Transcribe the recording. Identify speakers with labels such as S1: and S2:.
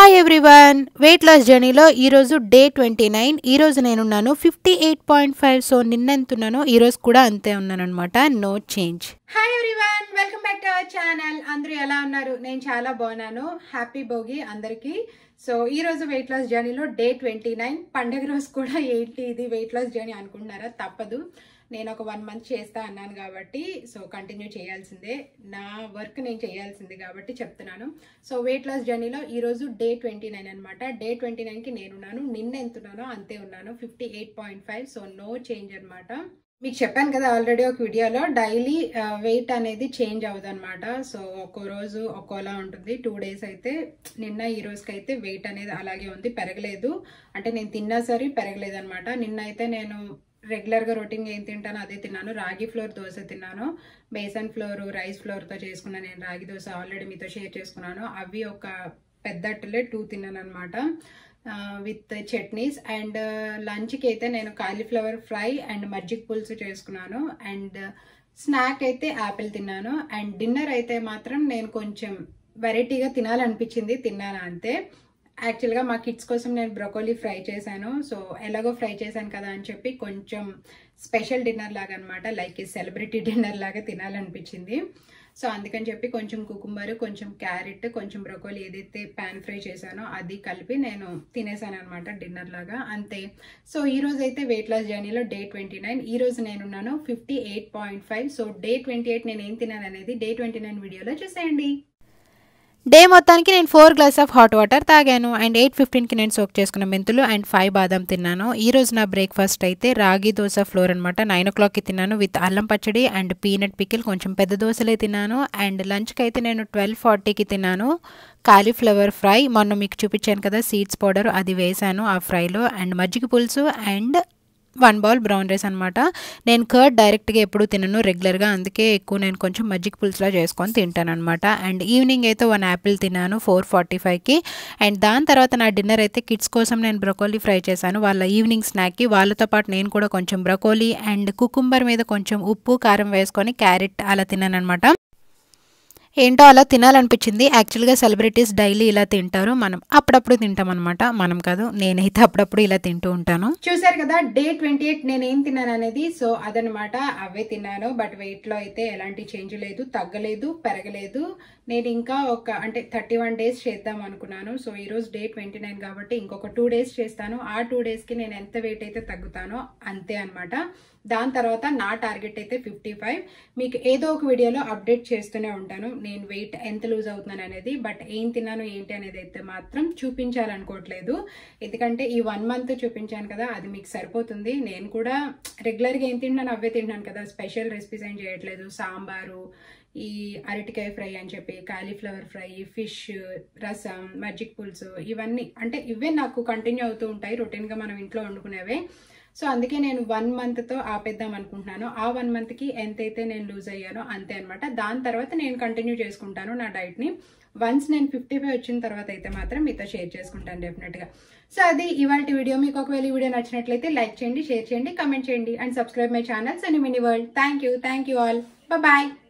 S1: hi everyone wait loss జర్నీలో ఈరోజు day twenty nine ఈరోజు నేనున్నాను fifty eight point five so నిన్న ఎంత ఉన్నానో ఈరోజు కూడా అంతే ఉన్నాను అనమాట no change hi everyone welcome back to our channel అందరూ ఎలా ఉన్నారు నేను చాలా బాగున్నాను హ్యాపీ భోగి అందరికీ సో ఈ రోజు వెయిట్ లాస్ జర్నీలో డే ట్వంటీ నైన్ పండగ రోజు కూడా ఏంటి ఇది వెయిట్ లాస్ జర్నీ అనుకుంటున్నారా తప్పదు నేను ఒక వన్ మంత్ చేస్తా అన్నాను కాబట్టి సో కంటిన్యూ చేయాల్సిందే నా వర్క్ నేను చేయాల్సింది కాబట్టి చెప్తున్నాను సో వెయిట్ లాస్ జర్నీలో ఈరోజు డే ట్వంటీ నైన్ అనమాట డే ట్వంటీ నైన్కి నేనున్నాను నిన్న ఎంత ఉన్నానో అంతే ఉన్నాను fifty eight point five so no change అనమాట మీకు చెప్పాను కదా ఆల్రెడీ ఒక వీడియోలో డైలీ వెయిట్ అనేది చేంజ్ అవ్వదు అనమాట సో ఒక్కో రోజు ఒక్కోలా ఉంటుంది టూ డేస్ అయితే నిన్న ఈ రోజుకి అయితే వెయిట్ అనేది అలాగే ఉంది పెరగలేదు అంటే నేను తిన్నా సరే పెరగలేదు అనమాట నిన్న అయితే నేను రెగ్యులర్గా రొటీన్ ఏం తింటానో అదే తిన్నాను రాగి ఫ్లోర్ దోశ తిన్నాను బేసన్ ఫ్లోర్ రైస్ ఫ్లోర్తో చేసుకున్నాను నేను రాగి దోశ ఆల్రెడీ మీతో షేర్ చేసుకున్నాను అవి ఒక పెద్ద అట్టలే టూ తిన్నాను అనమాట విత్ చట్నీస్ అండ్ లంచ్కి అయితే నేను కాలీఫ్లవర్ ఫ్రై అండ్ మజ్జిగ పులుసు చేసుకున్నాను అండ్ స్నాక్ అయితే యాపిల్ తిన్నాను అండ్ డిన్నర్ అయితే మాత్రం నేను కొంచెం వెరైటీగా తినాలనిపించింది తిన్నాను అంతే యాక్చువల్గా మా కిడ్స్ కోసం నేను బ్రొకోలీ ఫ్రై చేశాను సో ఎలాగో ఫ్రై చేశాను కదా అని చెప్పి కొంచెం స్పెషల్ డిన్నర్ లాగా అనమాట లైక్ ఈ సెలబ్రిటీ డిన్నర్ లాగా తినాలనిపించింది సో అందుకని చెప్పి కొంచెం కుకుంబర్ కొంచెం క్యారెట్ కొంచెం బ్రొకోలీ ఏదైతే ప్యాన్ ఫ్రై చేశానో అది కలిపి నేను తినేసాను అనమాట డిన్నర్ లాగా అంతే సో ఈ రోజు అయితే వెయిట్ లాస్ జర్నీలో డే ట్వంటీ నైన్ ఈ రోజు నేనున్నాను fifty eight point five so day twenty eight నేను ఏం తిన్నాను అనేది డే ట్వంటీ నైన్ వీడియోలో చూసేయండి డే మొత్తానికి నేను four glass of hot water తాగాను అండ్ ఎయిట్ ఫిఫ్టీన్కి నేను సోక్ చేసుకున్న మెంతులు అండ్ ఫైవ్ బాదం తిన్నాను ఈ రోజు నా బ్రేక్ఫాస్ట్ అయితే రాగి దోశ ఫ్లోర్ అనమాట నైన్ ఓ క్లాక్కి తిన్నాను విత్ అల్లం పచ్చడి అండ్ పీనట్ పికిల్ కొంచెం పెద్ద దోశలే తిన్నాను అండ్ లంచ్కి అయితే నేను ట్వెల్వ్ ఫార్టీకి తిన్నాను కాలీఫ్లవర్ ఫ్రై మొన్న మీకు చూపించాను కదా సీడ్స్ పౌడర్ అది వేసాను ఆ ఫ్రైలో అండ్ మజ్జిగ పులుసు and one bowl brown rice అనమాట నేను కర్డ్ డైరెక్ట్గా ఎప్పుడు తినను రెగ్యులర్గా అందుకే ఎక్కువ నేను కొంచెం మజ్జిగ పులుసులా చేసుకొని తింటాను అనమాట అండ్ ఈవినింగ్ అయితే వన్ యాపిల్ తిన్నాను ఫోర్ ఫార్టీ ఫైవ్కి అండ్ దాని తర్వాత నా డిన్నర్ అయితే కిడ్స్ కోసం నేను బ్రొకోలీ ఫ్రై చేశాను వాళ్ళ ఈవినింగ్ స్నాక్కి వాళ్ళతో పాటు నేను కూడా కొంచెం బ్రొకోలీ అండ్ కుకుంబర్ మీద కొంచెం ఉప్పు కారం వేసుకొని క్యారెట్ అలా తిన్నాను అనమాట ఏంటో అలా తినాలనిపించింది యాక్చువల్గా సెలబ్రిటీస్ డైలీ ఇలా తింటారు మనం అప్పుడప్పుడు తింటాం అనమాట మనం కాదు నేనైతే అప్పుడప్పుడు ఇలా తింటూ ఉంటాను చూసారు కదా డే ట్వంటీ ఎయిట్ నేను ఏం తిన్నాను అనేది సో అదనమాట అవే తిన్నాను బట్ వెయిట్ లో అయితే ఎలాంటి చేంజ్ లేదు తగ్గలేదు పెరగలేదు నేను ఇంకా ఒక అంటే థర్టీ వన్ డేస్ చేద్దాం అనుకున్నాను సో ఈ రోజు డే ట్వంటీ నైన్ కాబట్టి ఇంకొక టూ డేస్ చేస్తాను ఆ టూ డేస్కి నేను ఎంత వెయిట్ అయితే తగ్గుతానో అంతే అనమాట దాని తర్వాత నా టార్గెట్ అయితే ఫిఫ్టీ ఫైవ్ మీకు ఏదో ఒక వీడియోలో అప్డేట్ చేస్తూనే ఉంటాను నేను వెయిట్ ఎంత లూజ్ అవుతున్నాను అనేది బట్ ఏం తిన్నాను ఏంటి అనేది అయితే మాత్రం చూపించాలనుకోవట్లేదు ఎందుకంటే ఈ వన్ మంత్ చూపించాను కదా అది మీకు సరిపోతుంది నేను కూడా రెగ్యులర్గా ఏం తింటున్నాను అవే తింటున్నాను కదా స్పెషల్ రెసిపీస్ ఏం చేయట్లేదు సాంబారు ఈ అరటికాయ ఫ్రై అని చెప్పి కాలీఫ్లవర్ ఫ్రై ఫిష్ రసం మజ్జిగ పులుసు ఇవన్నీ అంటే ఇవే నాకు కంటిన్యూ అవుతూ ఉంటాయి రొటీన్గా మనం ఇంట్లో వండుకునేవే సో అందుకే నేను వన్ మంత్తో ఆపేద్దాం అనుకుంటున్నాను ఆ వన్ మంత్కి ఎంతైతే నేను లూజ్ అయ్యానో అంతే అనమాట దాని తర్వాత నేను కంటిన్యూ చేసుకుంటాను నా డైట్ని వన్స్ నేను ఫిఫ్టీ ఫైవ్ వచ్చిన తర్వాత అయితే మాత్రం మీతో షేర్ చేసుకుంటాను డెఫినెట్గా సో అది ఇవాళ వీడియో మీకు ఒకవేళ ఈ వీడియో నచ్చినట్లయితే లైక్ చేయండి షేర్ చేయండి కమెంట్ చేయండి and subscribe my channel Sunny Mini World thank you thank you all bye